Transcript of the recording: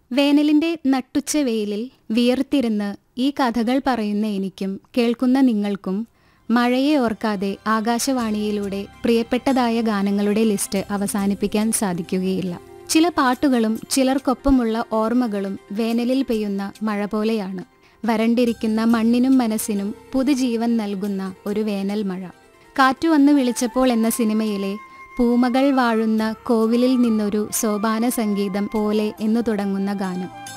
വേനലിന്റെ നട്ടുച്ച വെയിലിൽ വിയർത്തിരുന്ന് ഈ കഥകൾ പറയുന്ന എനിക്കും കേൾക്കുന്ന നിങ്ങൾക്കും മഴയെ ഓർക്കാതെ ആകാശവാണിയിലൂടെ പ്രിയപ്പെട്ടതായ ഗാനങ്ങളുടെ ലിസ്റ്റ് അവസാനിപ്പിക്കാൻ സാധിക്കുകയില്ല ചില പാട്ടുകളും ചിലർക്കൊപ്പമുള്ള ഓർമ്മകളും വേനലിൽ പെയ്യുന്ന മഴ പോലെയാണ് വരണ്ടിരിക്കുന്ന മണ്ണിനും മനസ്സിനും പുതുജീവൻ നൽകുന്ന ഒരു വേനൽ മഴ കാറ്റു വന്ന് വിളിച്ചപ്പോൾ എന്ന സിനിമയിലെ പൂമകൾ വാഴുന്ന കോവിലിൽ നിന്നൊരു സോപാന സംഗീതം പോലെ എന്നു തുടങ്ങുന്ന ഗാനം